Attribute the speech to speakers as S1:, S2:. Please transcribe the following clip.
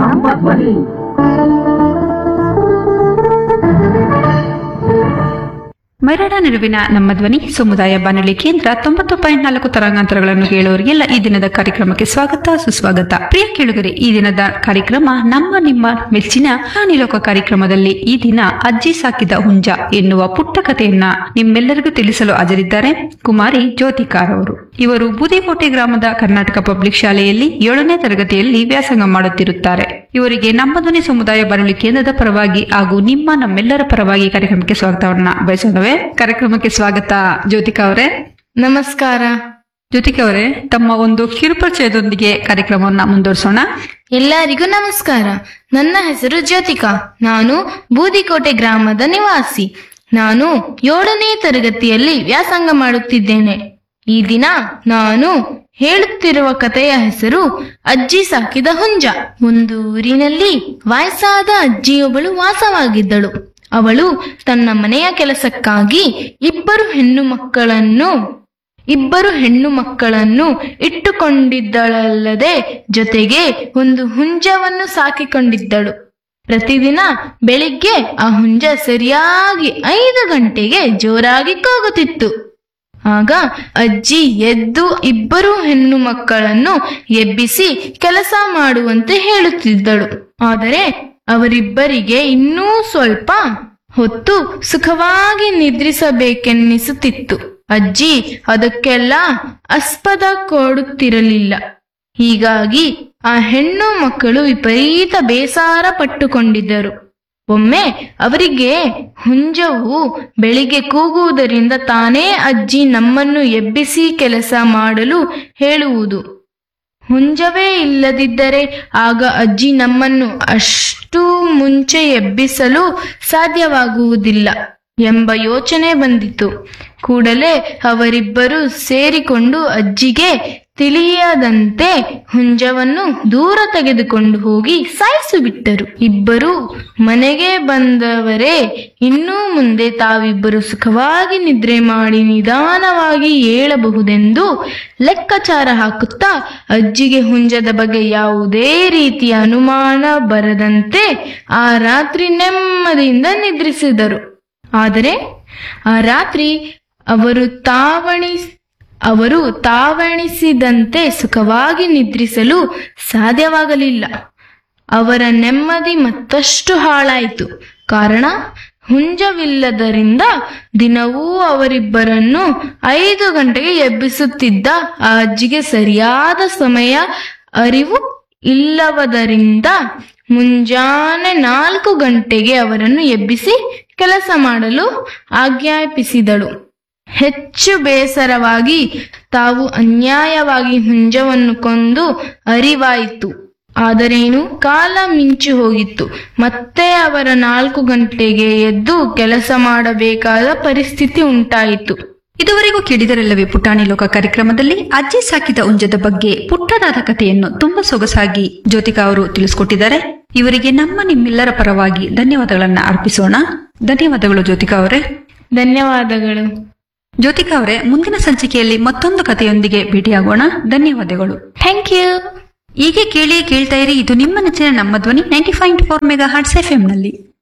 S1: ನಮ್ಮ ಧ್ವನಿ
S2: ಮೈರಾಡ ನಡುವಿನ ನಮ್ಮ ಧ್ವನಿ ಸಮುದಾಯ ಬಾನುಲಿ ಕೇಂದ್ರ ತೊಂಬತ್ತು ಪಾಯಿಂಟ್ ನಾಲ್ಕು ತರಂಗಾಂತರಗಳನ್ನು ಕೇಳುವವರಿಗೆಲ್ಲ ಈ ದಿನದ ಕಾರ್ಯಕ್ರಮಕ್ಕೆ ಸ್ವಾಗತ ಸುಸ್ವಾಗತ ಪ್ರಿಯ ಕೇಳುಗರೆ ಈ ದಿನದ ಕಾರ್ಯಕ್ರಮ ನಮ್ಮ ನಿಮ್ಮ ಮೆಚ್ಚಿನ ಪ್ರಾಣಿಲೋಕ ಕಾರ್ಯಕ್ರಮದಲ್ಲಿ ಈ ದಿನ ಅಜ್ಜಿ ಸಾಕಿದ ಹುಂಜ ಎನ್ನುವ ಪುಟ್ಟ ಕಥೆಯನ್ನ ನಿಮ್ಮೆಲ್ಲರಿಗೂ ತಿಳಿಸಲು ಹಾಜರಿದ್ದಾರೆ ಕುಮಾರಿ ಜ್ಯೋತಿಕಾರ್ ಅವರು ಇವರು ಬೂದಿಕೋಟೆ ಗ್ರಾಮದ ಕರ್ನಾಟಕ ಪಬ್ಲಿಕ್ ಶಾಲೆಯಲ್ಲಿ ಏಳನೇ ತರಗತಿಯಲ್ಲಿ ವ್ಯಾಸಂಗ ಮಾಡುತ್ತಿರುತ್ತಾರೆ ಇವರಿಗೆ ನಮ್ಮ ಧ್ವನಿ ಸಮುದಾಯ ಬಾನುಲಿ ಕೇಂದ್ರದ ಪರವಾಗಿ ಹಾಗೂ ನಿಮ್ಮ ನಮ್ಮೆಲ್ಲರ ಪರವಾಗಿ ಕಾರ್ಯಕ್ರಮಕ್ಕೆ ಸ್ವಾಗತವನ್ನ ಬಯಸೋಣವೇ ಕಾರ್ಯಕ್ರಮಕ್ಕೆ ಸ್ವಾಗತ ಜ್ಯೋತಿಕಾ ಅವರೇ
S3: ನಮಸ್ಕಾರ
S2: ಜ್ಯೋತಿಕಾ ಅವರೇ ತಮ್ಮ ಒಂದು ಕಿರುಪರಿಚಯದೊಂದಿಗೆ ಕಾರ್ಯಕ್ರಮವನ್ನ ಮುಂದುವರಿಸೋಣ
S3: ಎಲ್ಲರಿಗೂ ನಮಸ್ಕಾರ ನನ್ನ ಹೆಸರು ಜ್ಯೋತಿಕಾ ನಾನು ಬೂದಿಕೋಟೆ ಗ್ರಾಮದ ನಿವಾಸಿ ನಾನು ಏಳನೇ ತರಗತಿಯಲ್ಲಿ ವ್ಯಾಸಂಗ ಮಾಡುತ್ತಿದ್ದೇನೆ ಈ ದಿನ ನಾನು ಹೇಳುತ್ತಿರುವ ಕಥೆಯ ಹೆಸರು ಅಜ್ಜಿ ಸಾಕಿದ ಹುಂಜ ಒಂದು ಊರಿನಲ್ಲಿ ವಯಸ್ಸಾದ ಅಜ್ಜಿಯೊಬ್ಬಳು ವಾಸವಾಗಿದ್ದಳು ಅವಳು ತನ್ನ ಮನೆಯ ಕೆಲಸಕ್ಕಾಗಿ ಇಬ್ಬರು ಹೆಣ್ಣು ಮಕ್ಕಳನ್ನು ಇಬ್ಬರು ಹೆಣ್ಣು ಮಕ್ಕಳನ್ನು ಇಟ್ಟುಕೊಂಡಿದ್ದಳಲ್ಲದೆ ಜೊತೆಗೆ ಒಂದು ಹುಂಜವನ್ನು ಸಾಕಿಕೊಂಡಿದ್ದಳು ಪ್ರತಿದಿನ ಬೆಳಿಗ್ಗೆ ಆ ಹುಂಜ ಸರಿಯಾಗಿ ಐದು ಗಂಟೆಗೆ ಜೋರಾಗಿ ಕೂಗುತ್ತಿತ್ತು ಆಗ ಅಜ್ಜಿ ಎದ್ದು ಇಬ್ಬರು ಹೆಣ್ಣು ಮಕ್ಕಳನ್ನು ಎಬ್ಬಿಸಿ ಕೆಲಸ ಮಾಡುವಂತೆ ಹೇಳುತ್ತಿದ್ದಳು ಆದರೆ ಅವರಿಬ್ಬರಿಗೆ ಇನ್ನೂ ಸ್ವಲ್ಪ ಹೊತ್ತು ಸುಖವಾಗಿ ನಿದ್ರಿಸಬೇಕೆನ್ನಿಸುತ್ತಿತ್ತು ಅಜ್ಜಿ ಅದಕ್ಕೆಲ್ಲ ಆಸ್ಪದ ಕೊಡುತ್ತಿರಲಿಲ್ಲ ಹೀಗಾಗಿ ಆ ಹೆಣ್ಣು ಮಕ್ಕಳು ವಿಪರೀತ ಬೇಸರ ಪಟ್ಟುಕೊಂಡಿದ್ದರು ಒಮ್ಮೆ ಅವರಿಗೆ ಹುಂಜವು ಬೆಳಿಗ್ಗೆ ಕೂಗುವುದರಿಂದ ತಾನೇ ಅಜ್ಜಿ ನಮ್ಮನ್ನು ಎಬ್ಬಿಸಿ ಕೆಲಸ ಮಾಡಲು ಹೇಳುವುದು ಹುಂಜವೇ ಇಲ್ಲದಿದ್ದರೆ ಆಗ ಅಜ್ಜಿ ನಮ್ಮನ್ನು ಅಷ್ಟು ಮುಂಚೆ ಎಬ್ಬಿಸಲು ಸಾಧ್ಯವಾಗುವುದಿಲ್ಲ ಎಂಬ ಯೋಚನೆ ಬಂದಿತು ಕೂಡಲೇ ಅವರಿಬ್ಬರು ಸೇರಿಕೊಂಡು ಅಜ್ಜಿಗೆ ತಿಳಿಯದಂತೆ ಹುಂಜವನ್ನು ದೂರ ತೆಗೆದುಕೊಂಡು ಹೋಗಿ ಸಾಯಿಸಿಬಿಟ್ಟರು ಇಬ್ಬರು ಮನೆಗೆ ಬಂದವರೇ ಇನ್ನು ಮುಂದೆ ತಾವಿಬ್ಬರು ಸುಖವಾಗಿ ನಿದ್ರೆ ಮಾಡಿ ನಿಧಾನವಾಗಿ ಏಳಬಹುದೆಂದು ಲೆಕ್ಕಾಚಾರ ಹಾಕುತ್ತಾ ಅಜ್ಜಿಗೆ ಹುಂಜದ ಬಗ್ಗೆ ಯಾವುದೇ ರೀತಿಯ ಅನುಮಾನ ಬರದಂತೆ ಆ ರಾತ್ರಿ ನೆಮ್ಮದಿಯಿಂದ ನಿದ್ರಿಸಿದರು ಆದರೆ ಆ ರಾತ್ರಿ ಅವರು ತಾವಣಿ ಅವರು ತಾವಣಿಸಿದಂತೆ ಸುಖವಾಗಿ ನಿದ್ರಿಸಲು ಸಾಧ್ಯವಾಗಲಿಲ್ಲ ಅವರ ನೆಮ್ಮದಿ ಮತ್ತಷ್ಟು ಹಾಳಾಯಿತು ಕಾರಣ ಹುಂಜವಿಲ್ಲದರಿಂದ ದಿನವೂ ಅವರಿಬ್ಬರನ್ನು ಐದು ಗಂಟೆಗೆ ಎಬ್ಬಿಸುತ್ತಿದ್ದ ಆ ಅಜ್ಜಿಗೆ ಸರಿಯಾದ ಸಮಯ ಅರಿವು ಇಲ್ಲವದರಿಂದ ಮುಂಜಾನೆ ನಾಲ್ಕು ಗಂಟೆಗೆ ಅವರನ್ನು ಎಬ್ಬಿಸಿ ಕೆಲಸ ಮಾಡಲು ಆಜ್ಞಾಪಿಸಿದಳು ಹೆಚ್ಚು ಬೇಸರವಾಗಿ ತಾವು ಅನ್ಯಾಯವಾಗಿ ಹುಂಜವನ್ನು ಕೊಂದು ಅರಿವಾಯಿತು ಆದರೇನು ಕಾಲ ಮಿಂಚಿ ಹೋಗಿತ್ತು ಮತ್ತೆ ಅವರ ನಾಲ್ಕು ಗಂಟೆಗೆ ಎದ್ದು ಕೆಲಸ ಮಾಡಬೇಕಾದ ಪರಿಸ್ಥಿತಿ ಉಂಟಾಯಿತು
S2: ಇದುವರೆಗೂ ಕೇಳಿದರೆಲ್ಲವೇ ಪುಟಾಣಿ ಲೋಕ ಕಾರ್ಯಕ್ರಮದಲ್ಲಿ ಅಜ್ಜಿ ಸಾಕಿದ ಉಂಜದ ಬಗ್ಗೆ ಪುಟ್ಟದಾದ ಕಥೆಯನ್ನು ತುಂಬಾ ಸೊಗಸಾಗಿ ಜ್ಯೋತಿಕಾ ಅವರು ತಿಳಿಸ್ಕೊಟ್ಟಿದ್ದಾರೆ ಇವರಿಗೆ ನಮ್ಮ ನಿಮ್ಮೆಲ್ಲರ ಪರವಾಗಿ ಧನ್ಯವಾದಗಳನ್ನ ಅರ್ಪಿಸೋಣ ಧನ್ಯವಾದಗಳು ಜ್ಯೋತಿಕಾ ಅವರೇ
S3: ಧನ್ಯವಾದಗಳು
S2: ಜ್ಯೋತಿಕಾ ಅವರೇ ಮುಂದಿನ ಸಂಚಿಕೆಯಲ್ಲಿ ಮತ್ತೊಂದು ಕಥೆಯೊಂದಿಗೆ ಭೇಟಿಯಾಗೋಣ ಧನ್ಯವಾದಗಳು
S3: ಥ್ಯಾಂಕ್ ಯು
S2: ಹೀಗೆ ಕೇಳಿ ಕೇಳ್ತಾ ಇರಿ ಇದು ನಿಮ್ಮ ನೆಚ್ಚಿನ ನಮ್ಮ ಧ್ವನಿ ninety point four mega hearts F ನಲ್ಲಿ